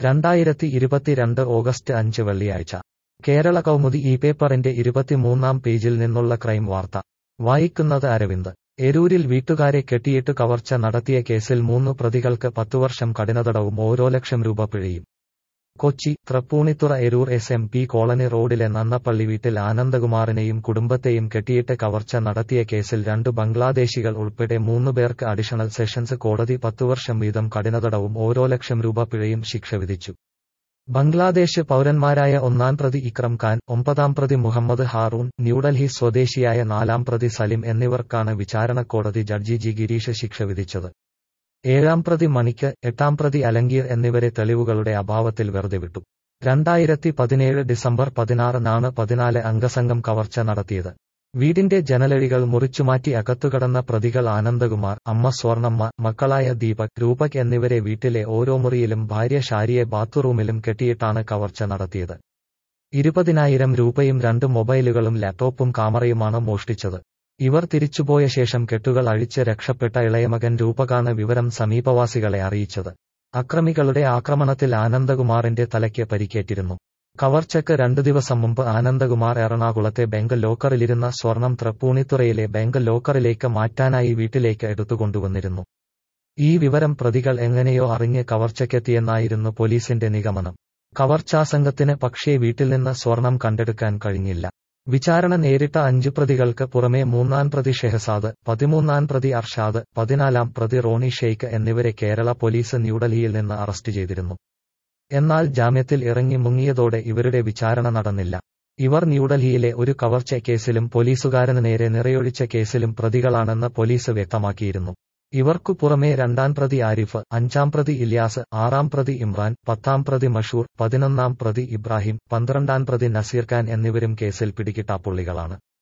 രണ്ടായിരത്തി ഇരുപത്തിരണ്ട് ഓഗസ്റ്റ് അഞ്ച് വെള്ളിയാഴ്ച കേരള കൗമുദി ഈ പേപ്പറിന്റെ ഇരുപത്തിമൂന്നാം പേജിൽ നിന്നുള്ള ക്രൈം വാർത്ത വായിക്കുന്നത് അരവിന്ദ് എരൂരിൽ വീട്ടുകാരെ കെട്ടിയിട്ട് കവർച്ച നടത്തിയ കേസിൽ മൂന്ന് പ്രതികൾക്ക് പത്തുവർഷം കഠിനതടവും ഓരോ ലക്ഷം രൂപ പിഴയും Kochi Tripunithura Eroor S M P colony റോഡിലെ നന്നപ്പള്ളി വീട്ടിൽ ആനന്ദകുമാറിനെയും കുടുംബത്തെയും കെട്ടിയിട്ട് കവർച്ച നടത്തിയ കേസിൽ രണ്ടു ബംഗ്ലാദേശികൾ ഉൾപ്പെടെ മൂന്ന് പേർക്ക് അഡീഷണൽ സെഷൻസ് കോടതി പത്തുവർഷം വീതം കഠിനതടവും ഓരോ ലക്ഷം രൂപ പിഴയും ശിക്ഷ വിധിച്ചു ബംഗ്ലാദേശ് പൗരന്മാരായ ഒന്നാം പ്രതി ഇക്രം ഖാൻ ഒമ്പതാം പ്രതി മുഹമ്മദ് ഹാറൂൺ ന്യൂഡൽഹി സ്വദേശിയായ നാലാം പ്രതി സലിം എന്നിവർക്കാണ് വിചാരണക്കോടതി ജഡ്ജി ജി ഗിരീഷ് ശിക്ഷ വിധിച്ചത് ഏഴാം പ്രതി മണിക്ക് എട്ടാം പ്രതി അലങ്കീർ എന്നിവരെ തെളിവുകളുടെ അഭാവത്തിൽ വെറുതെ വിട്ടു രണ്ടായിരത്തി പതിനേഴ് ഡിസംബർ പതിനാറിനാണ് പതിനാല് അംഗസംഘം കവർച്ച നടത്തിയത് വീടിന്റെ ജനലഴികൾ മുറിച്ചുമാറ്റി അകത്തുകടന്ന പ്രതികൾ ആനന്ദകുമാർ അമ്മ സ്വർണമ്മ മക്കളായ ദീപക് രൂപക് എന്നിവരെ വീട്ടിലെ ഓരോ മുറിയിലും ഭാര്യ ഷാരിയെ ബാത്തുറൂമിലും കെട്ടിയിട്ടാണ് കവർച്ച നടത്തിയത് ഇരുപതിനായിരം രൂപയും രണ്ട് മൊബൈലുകളും ലാപ്ടോപ്പും കാമറയുമാണ് മോഷ്ടിച്ചത് ഇവർ തിരിച്ചുപോയ ശേഷം കെട്ടുകൾ അഴിച്ച് രക്ഷപ്പെട്ട ഇളയമകൻ രൂപകാണ് വിവരം സമീപവാസികളെ അറിയിച്ചത് അക്രമികളുടെ ആക്രമണത്തിൽ ആനന്ദകുമാറിന്റെ തലയ്ക്ക് പരിക്കേറ്റിരുന്നു കവർച്ചയ്ക്ക് രണ്ടു ദിവസം മുമ്പ് ആനന്ദകുമാർ എറണാകുളത്തെ ബാങ്ക് ലോക്കറിലിരുന്ന സ്വർണം തൃപ്പൂണിത്തുറയിലെ ബാങ്ക് ലോക്കറിലേക്ക് മാറ്റാനായി വീട്ടിലേക്ക് എടുത്തുകൊണ്ടുവന്നിരുന്നു ഈ വിവരം പ്രതികൾ എങ്ങനെയോ അറിഞ്ഞ് കവർച്ചയ്ക്കെത്തിയെന്നായിരുന്നു പോലീസിന്റെ നിഗമനം കവർച്ചാസംഘത്തിന് പക്ഷേ വീട്ടിൽ നിന്ന് സ്വർണം കണ്ടെടുക്കാൻ കഴിഞ്ഞില്ല വിചാരണ നേരിട്ട അഞ്ചു പ്രതികൾക്ക് പുറമെ മൂന്നാം പ്രതി ഷെഹസാദ് പതിമൂന്നാം പ്രതി അർഷാദ് പതിനാലാം പ്രതി റോണി ഷെയ്ഖ് എന്നിവരെ കേരള പോലീസ് ന്യൂഡൽഹിയിൽ നിന്ന് അറസ്റ്റ് ചെയ്തിരുന്നു എന്നാൽ ജാമ്യത്തിൽ ഇറങ്ങി മുങ്ങിയതോടെ ഇവരുടെ വിചാരണ നടന്നില്ല ഇവർ ന്യൂഡൽഹിയിലെ ഒരു കവർച്ച കേസിലും പോലീസുകാരന് നേരെ നിറയൊഴിച്ച കേസിലും പ്രതികളാണെന്ന് പോലീസ് വ്യക്തമാക്കിയിരുന്നു ഇവർക്കു പുറമെ രണ്ടാം പ്രതി ആരിഫ് അഞ്ചാം പ്രതി ഇല്യാസ് ആറാം പ്രതി ഇമ്രാൻ പത്താം പ്രതി മഷൂർ പതിനൊന്നാം പ്രതി ഇബ്രാഹിം പന്ത്രണ്ടാം പ്രതി നസീർ ഖാൻ എന്നിവരും കേസിൽ പിടികിട്ടാപ്പുള്ളികളാണ്